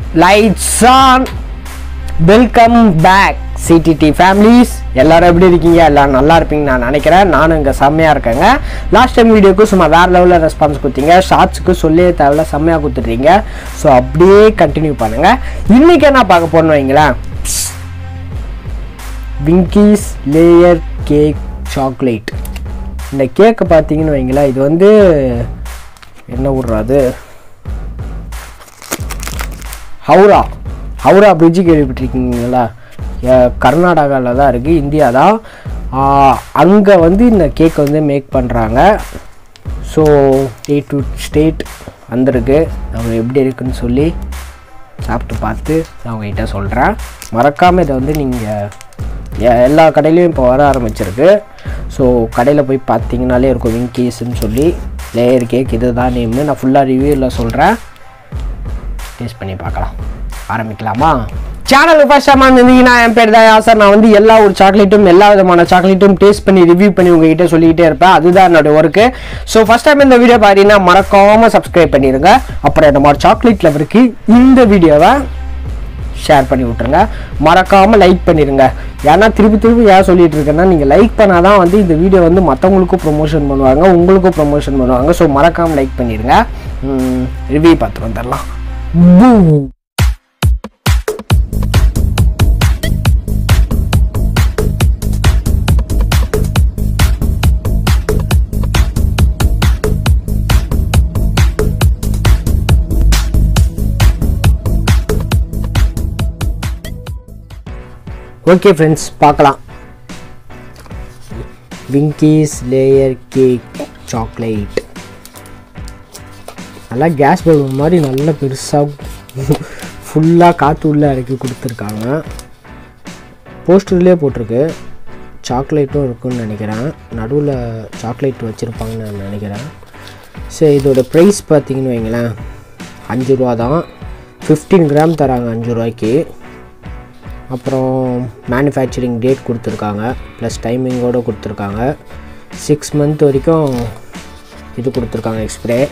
lights on welcome back CTT families எல்லாரும் எப்படி இருக்கீங்க எல்லாரும் நல்லா இருப்பீங்க நான் நினைக்கிறேன் நானும் இங்கே செம்மையாக இருக்கேங்க லாஸ்ட் டைம் வீடியோக்கு சும்மா வேறு லெவலில் ரெஸ்பான்ஸ் கொடுத்தீங்க ஷார்ட்ஸுக்கு சொல்லே தேவையில்ல செம்மையாக கொடுத்துட்றீங்க ஸோ அப்படியே கண்டினியூ பண்ணுங்கள் இன்றைக்கி என்ன பார்க்க போகணும் வைங்களேன் விங்கீஸ் லேயர் கேக் சாக்லேட் இந்த கேக்கை பார்த்தீங்கன்னு வைங்களேன் இது வந்து என்ன விட்றாது ஹவுரா ஹவுரா பிரிட்ஜு கேள்விப்பட்டிருக்கீங்களா கர்நாடகாவில் தான் இருக்குது இந்தியா தான் அங்கே வந்து இந்த கேக் வந்து மேக் பண்ணுறாங்க ஸோ ஸ்டேட் டு ஸ்டேட் வந்திருக்கு அவங்க எப்படி இருக்குன்னு சொல்லி சாப்பிட்டு பார்த்து நான் உங்ககிட்ட சொல்கிறேன் மறக்காமல் இதை வந்து நீங்கள் எல்லா கடையிலையும் இப்போ வர ஆரம்பிச்சிருக்கு ஸோ கடையில் போய் பார்த்தீங்கனாலே இருக்கும் விங்கீஸ்ன்னு சொல்லி லேயர் கேக் இது தான் நேமு நான் ஃபுல்லாக ரிவ்யூவில் சொல்கிறேன் டேஸ்ட் பண்ணி பார்க்கலாம் ஆரம்பிக்கலாமா சேனல் ஃபர்ஸ்ட் டைம் இருந்தீங்கன்னா என் பேர் தான் யாசர் நான் வந்து எல்லா ஒரு சாக்லேட்டும் எல்லா விதமான சாக்லேட்டும் டேஸ்ட் பண்ணி ரிவ்யூ பண்ணி உங்ககிட்ட சொல்லிக்கிட்டே இருப்பேன் அதுதான் என்னோட ஒர்க்கு ஸோ ஃபர்ஸ்ட் டைம் இந்த வீடியோ பார்த்தீங்கன்னா மறக்காமல் சப்ஸ்கிரைப் பண்ணிடுங்க அப்புறம் இந்த மாதிரி சாக்லேட் லவருக்கு இந்த வீடியோவை ஷேர் பண்ணி விட்ருங்க மறக்காமல் லைக் பண்ணிடுங்க ஏன்னா திருப்பி திருப்பி ஏன் சொல்லிட்டு இருக்கேன்னா நீங்கள் லைக் பண்ணால் தான் வந்து இந்த வீடியோ வந்து மற்றவங்களுக்கும் ப்ரொமோஷன் பண்ணுவாங்க உங்களுக்கும் ப்ரொமோஷன் பண்ணுவாங்க ஸோ மறக்காமல் லைக் பண்ணிடுங்க ரிவ்யூ பார்த்து வந்துடலாம் பூ ஓகே ஃப்ரெண்ட்ஸ் பார்க்கலாம் விங்கீஸ் லேயர் கேக் சாக்லேட் நல்லா கேஸ் பலூன் மாதிரி நல்லா பெருசாக ஃபுல்லாக காற்று உள்ளே இறக்கி கொடுத்துருக்காங்க போஸ்டர்லேயே போட்டிருக்கு சாக்லேட்டும் இருக்குன்னு நினைக்கிறேன் நடுவில் சாக்லேட் வச்சுருப்பாங்கன்னு நான் நினைக்கிறேன் சரி இதோட ப்ரைஸ் பார்த்தீங்கன்னு வைங்களேன் அஞ்சு ரூபா தான் ஃபிஃப்டீன் கிராம் தராங்க அஞ்சு ரூபாய்க்கு அப்புறம் மேனுஃபேக்சரிங் டேட் கொடுத்துருக்காங்க ப்ளஸ் டைமிங்கோடு கொடுத்துருக்காங்க சிக்ஸ் மந்த் வரைக்கும் இது கொடுத்துருக்காங்க எக்ஸ்ப்ரே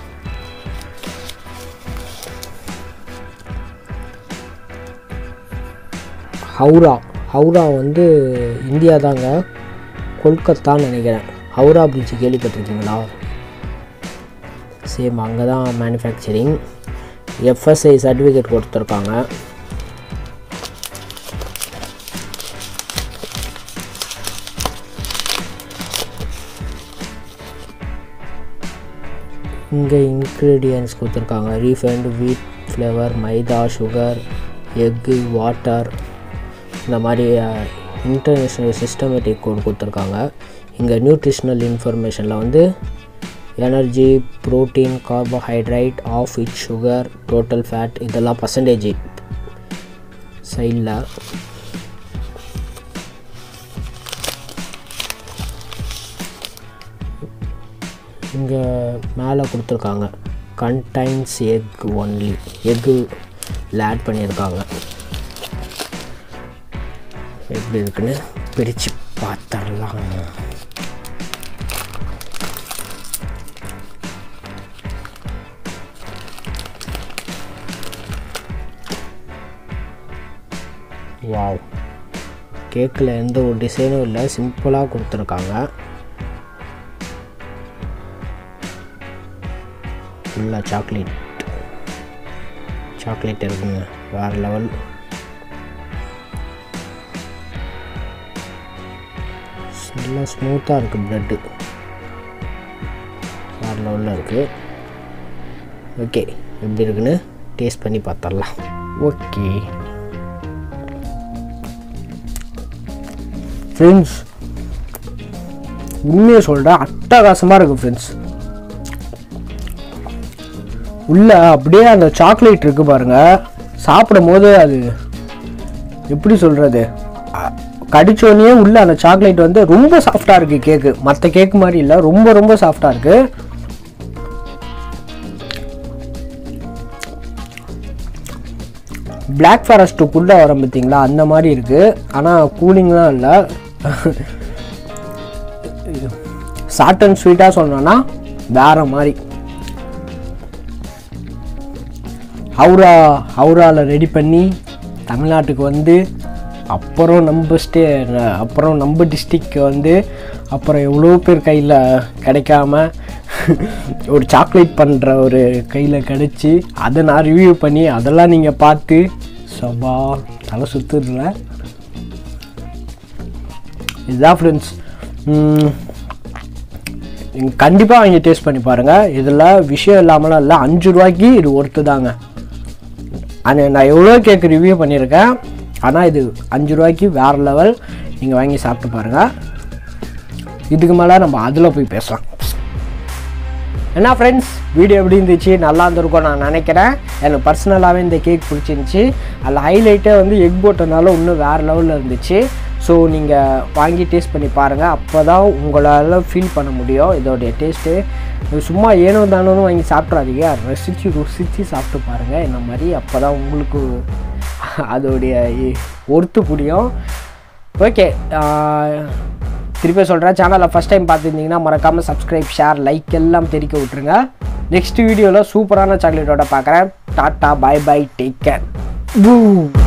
ஹவுரா ஹவுரா வந்து இந்தியா தாங்க கொல்கத்தான்னு நினைக்கிறேன் ஹவுரா பிரிட்ஜ் கேள்விப்பட்டிருக்கீங்களா சேம் அங்கே தான் மேனுஃபேக்சரிங் எஃப்எஸ்ஐ சர்டிஃபிகேட் கொடுத்துருக்காங்க இங்கே இன்க்ரீடியன்ஸ் கொடுத்துருக்காங்க ரீஃபைண்டு வீட் ஃப்ளேவர் மைதா சுகர் எக்கு வாட்டர் இந்த மாதிரி இன்டர்நேஷ்னல் சிஸ்டமேட்டிக் கோட் கொடுத்துருக்காங்க இங்கே நியூட்ரிஷ்னல் இன்ஃபர்மேஷனில் வந்து energy protein carbohydrate of it sugar total fat இதெல்லாம் பர்சன்டேஜ் சைடில் இங்கே மேலே கொடுத்துருக்காங்க contains egg only egg add பண்ணியிருக்காங்க எப்படி இருக்குன்னு பிரித்து பார்த்துடலாம் வாவ் கேக்கில் எந்த ஒரு டிசைனும் இல்லை சிம்பிளாக கொடுத்துருக்காங்க ஃபுல்லாக சாக்லேட் சாக்லேட் இருக்குங்க வேறு லெவல் நல்லா ஸ்மூத்தாக இருக்குது ப்ரெட்டு வேறு லெவலில் இருக்குது ஓகே எப்படி இருக்குன்னு டேஸ்ட் பண்ணி பார்த்துடலாம் ஓகே ஃப்ரெண்ட்ஸ் உண்மையை சொல்கிறேன் அட்டகாசமாக இருக்குது ஃப்ரெண்ட்ஸ் உள்ள அப்படியே அந்த சாக்லேட் இருக்கு பாருங்க சாப்பிடும் போது அது எப்படி சொல்றது கடிச்சோடனே உள்ள அந்த சாக்லேட் வந்து ரொம்ப சாஃப்டாக இருக்கு கேக்கு மற்ற கேக் மாதிரி இல்லை ரொம்ப ரொம்ப சாஃப்டாக இருக்கு பிளாக் ஃபாரஸ்ட்டுக்குள்ளே வரோம் பார்த்தீங்களா அந்த மாதிரி இருக்குது ஆனால் கூலிங்லாம் இல்லை ஷார்ட் அண்ட் ஸ்வீட்டாக சொன்னோன்னா வேற மாதிரி ஹவுரா ஹவுராவில் ரெடி பண்ணி தமிழ்நாட்டுக்கு வந்து அப்புறம் நம்ம ஸ்டே அப்புறம் நம்ம டிஸ்ட்ரிக்க்கு வந்து அப்புறம் எவ்வளோ பேர் கையில் கிடைக்காம ஒரு சாக்லேட் பண்ணுற ஒரு கையில் கிடச்சி அதை நான் ரிவ்யூ பண்ணி அதெல்லாம் நீங்கள் பார்த்து சபா தலை சுற்றுல இதுதான் ஃப்ரெண்ட்ஸ் நீங்கள் கண்டிப்பாக வாங்கி டேஸ்ட் பண்ணி பாருங்கள் இதில் விஷயம் இல்லாமலாம் இல்லை அஞ்சு ரூபாய்க்கு இது ஒர்த்து தாங்க ஆனால் நான் எவ்வளோ கேக் ரிவ்யூ பண்ணியிருக்கேன் ஆனால் இது அஞ்சு ரூபாய்க்கு வேறு லெவல் நீங்கள் வாங்கி சாப்பிட்டு பாருங்கள் இதுக்கு மேலே நம்ம அதில் போய் பேசலாம் என்ன ஃப்ரெண்ட்ஸ் வீடியோ எப்படி இருந்துச்சு நல்லா இருந்திருக்கும் நான் நினைக்கிறேன் எனக்கு பர்சனலாகவே இந்த கேக் பிடிச்சிருந்துச்சி அதில் ஹைலைட்டே வந்து எக் போட்டனால இன்னும் வேறு லெவலில் இருந்துச்சு ஸோ நீங்கள் வாங்கி டேஸ்ட் பண்ணி பாருங்கள் அப்போ தான் உங்களால் ஃபீல் பண்ண முடியும் இதோடைய டேஸ்ட்டு சும்மா ஏனோ தானோன்னு வாங்கி சாப்பிட்றாதீங்க ரசித்து ருசித்து சாப்பிட்டு பாருங்கள் இந்த மாதிரி அப்போ தான் உங்களுக்கு அதோடைய ஒர்த்து புரியும் ஓகே திருப்பி சொல்கிறேன் சேனலை ஃபஸ்ட் டைம் பார்த்துருந்தீங்கன்னா மறக்காமல் சப்ஸ்கிரைப் ஷேர் லைக் எல்லாம் தெரிக்க விட்ருங்க நெக்ஸ்ட் வீடியோவில் சூப்பரான சாக்லேட்டோட பார்க்குறேன் tata bye bye take care